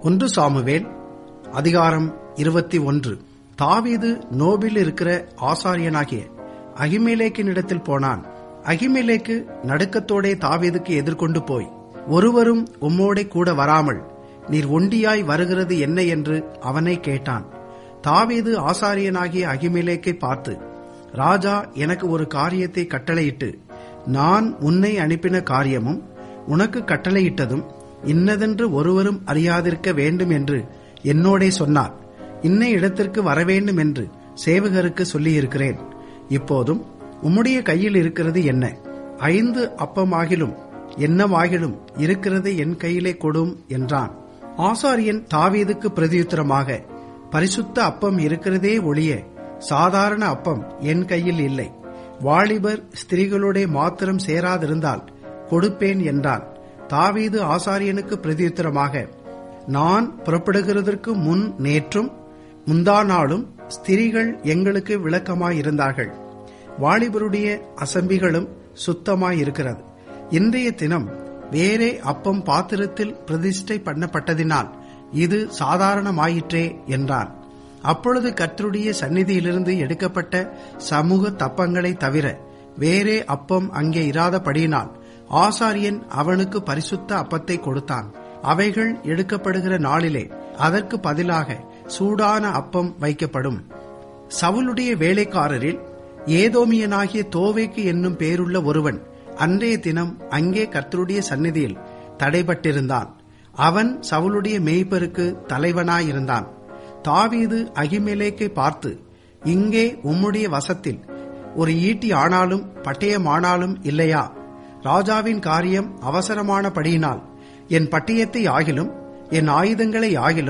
ஒன்று சாமுவேல் அதிகாரம் இருபத்தி ஒன்று தாவீது நோபில் இருக்கிற ஆசாரியனாகிய அகிமேலேக்கினிடத்தில் போனான் அகிமேலேக்கு நடுக்கத்தோடே தாவீதுக்கு எதிர்கொண்டு போய் ஒருவரும் உம்மோடே கூட வராமல் நீர் ஒண்டியாய் வருகிறது என்ன என்று அவனை கேட்டான் தாவீது ஆசாரியனாகிய அகிமேலேக்கை பார்த்து ராஜா எனக்கு ஒரு காரியத்தை கட்டளையிட்டு நான் உன்னை அனுப்பின காரியமும் உனக்கு கட்டளையிட்டதும் இன்னதென்று ஒருவரும் அறியாதிருக்க வேண்டும் என்று என்னோடே சொன்னார் இன்ன இடத்திற்கு வரவேண்டும் என்று சேவகருக்கு சொல்லியிருக்கிறேன் இப்போதும் உம்முடைய கையில் இருக்கிறது என்ன ஐந்து அப்பமாகிலும் என்னவாகிலும் இருக்கிறது என் கையிலே கொடும் என்றான் ஆசாரியன் தாவீதுக்கு பிரதியுத்தரமாக பரிசுத்த அப்பம் இருக்கிறதே ஒழிய சாதாரண அப்பம் என் கையில் இல்லை வாலிபர் ஸ்திரீகளுடைய மாத்திரம் சேராதிருந்தால் கொடுப்பேன் என்றான் தாவீது ஆசாரியனுக்கு பிரதியுத்தரமாக நான் புறப்படுகிறதற்கு முன் நேற்றும் முந்தா நாளும் ஸ்திரீகள் எங்களுக்கு விளக்கமாயிருந்தார்கள் வாலிபருடைய அசம்பிகளும் சுத்தமாயிருக்கிறது இன்றைய தினம் வேறே அப்பம் பாத்திரத்தில் பிரதிஷ்டை பண்ணப்பட்டதினால் இது சாதாரணமாயிற்றே என்றான் அப்பொழுது கர்த்தருடைய சந்நிதியிலிருந்து எடுக்கப்பட்ட சமூக தப்பங்களை தவிர வேறே அப்பம் அங்கே இராதபடியினால் ஆசாரியன் அவனுக்கு பரிசுத்த அப்பத்தை கொடுத்தான் அவைகள் எடுக்கப்படுகிற நாளிலே அதற்கு பதிலாக சூடான அப்பம் வைக்கப்படும் சவுளுடைய வேலைக்காரரில் ஏதோமியனாகிய தோவேக்கு என்னும் பேருள்ள ஒருவன் அன்றைய தினம் அங்கே கர்த்தருடைய சந்நிதியில் தடைபட்டிருந்தான் அவன் சவுளுடைய மேய்ப்பருக்கு தலைவனாயிருந்தான் தாவீது அகிமேலேக்கை பார்த்து இங்கே உம்முடைய வசத்தில் ஒரு ஈட்டி ஆனாலும் பட்டயமானாலும் இல்லையா ராஜாவின் காரியம் அவசரமானபடியினால் என் பட்டயத்தை ஆகிலும் என் ஆயுதங்களை ஆகிலும்